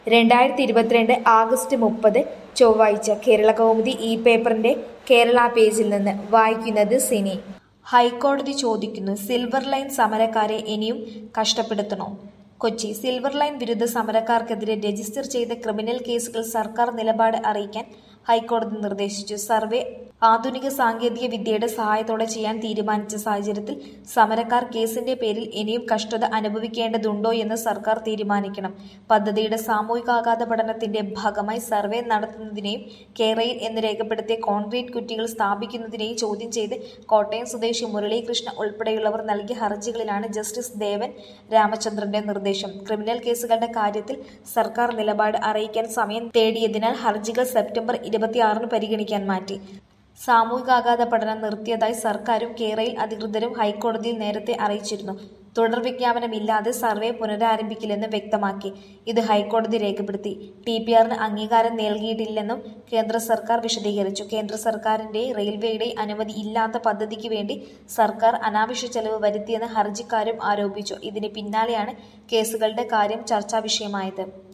രണ്ടായിരത്തി ഇരുപത്തിരണ്ട് ആഗസ്റ്റ് മുപ്പത് ചൊവ്വാഴ്ച കേരള കൗമുദി ഇ പേപ്പറിന്റെ കേരള പേജിൽ നിന്ന് വായിക്കുന്നത് സിനി ഹൈക്കോടതി ചോദിക്കുന്നു സിൽവർ ലൈൻ സമരക്കാരെ ഇനിയും കഷ്ടപ്പെടുത്തണോ കൊച്ചി സിൽവർ ലൈൻ വിരുദ്ധ സമരക്കാർക്കെതിരെ രജിസ്റ്റർ ചെയ്ത ക്രിമിനൽ കേസുകൾ സർക്കാർ നിലപാട് അറിയിക്കാൻ ഹൈക്കോടതി നിർദ്ദേശിച്ചു സർവേ ആധുനിക സാങ്കേതിക വിദ്യയുടെ സഹായത്തോടെ ചെയ്യാൻ തീരുമാനിച്ച സാഹചര്യത്തിൽ സമരക്കാർ കേസിന്റെ പേരിൽ ഇനിയും കഷ്ടത അനുഭവിക്കേണ്ടതുണ്ടോ എന്ന് സർക്കാർ തീരുമാനിക്കണം പദ്ധതിയുടെ സാമൂഹികാഘാത പഠനത്തിന്റെ ഭാഗമായി സർവേ നടത്തുന്നതിനെയും കേരയിൽ എന്ന് രേഖപ്പെടുത്തിയ കോൺക്രീറ്റ് കുറ്റികൾ സ്ഥാപിക്കുന്നതിനെയും ചോദ്യം ചെയ്ത് കോട്ടയം സ്വദേശി മുരളീകൃഷ്ണ ഉൾപ്പെടെയുള്ളവർ നൽകിയ ഹർജികളിലാണ് ജസ്റ്റിസ് ദേവൻ രാമചന്ദ്രന്റെ നിർദ്ദേശം ക്രിമിനൽ കേസുകളുടെ കാര്യത്തിൽ സർക്കാർ നിലപാട് അറിയിക്കാൻ സമയം തേടിയതിനാൽ ഹർജികൾ സെപ്റ്റംബർ ഇരുപത്തിയാറിന് പരിഗണിക്കാൻ മാറ്റി സാമൂഹികാഘാത പഠനം നിർത്തിയതായി സർക്കാരും കേരയിൽ അധികൃതരും ഹൈക്കോടതിയിൽ നേരത്തെ അറിയിച്ചിരുന്നു തുടർ വിജ്ഞാപനമില്ലാതെ സർവേ പുനരാരംഭിക്കില്ലെന്ന് വ്യക്തമാക്കി ഇത് ഹൈക്കോടതി രേഖപ്പെടുത്തി ടി പി ആറിന് അംഗീകാരം നൽകിയിട്ടില്ലെന്നും കേന്ദ്ര സർക്കാർ വിശദീകരിച്ചു കേന്ദ്ര സർക്കാരിന്റെ റെയിൽവേയുടെ അനുമതി ഇല്ലാത്ത പദ്ധതിക്ക് വേണ്ടി സർക്കാർ അനാവശ്യ ചെലവ് വരുത്തിയെന്ന് ഹർജിക്കാരും ആരോപിച്ചു ഇതിന് പിന്നാലെയാണ് കേസുകളുടെ കാര്യം ചർച്ചാ വിഷയമായത്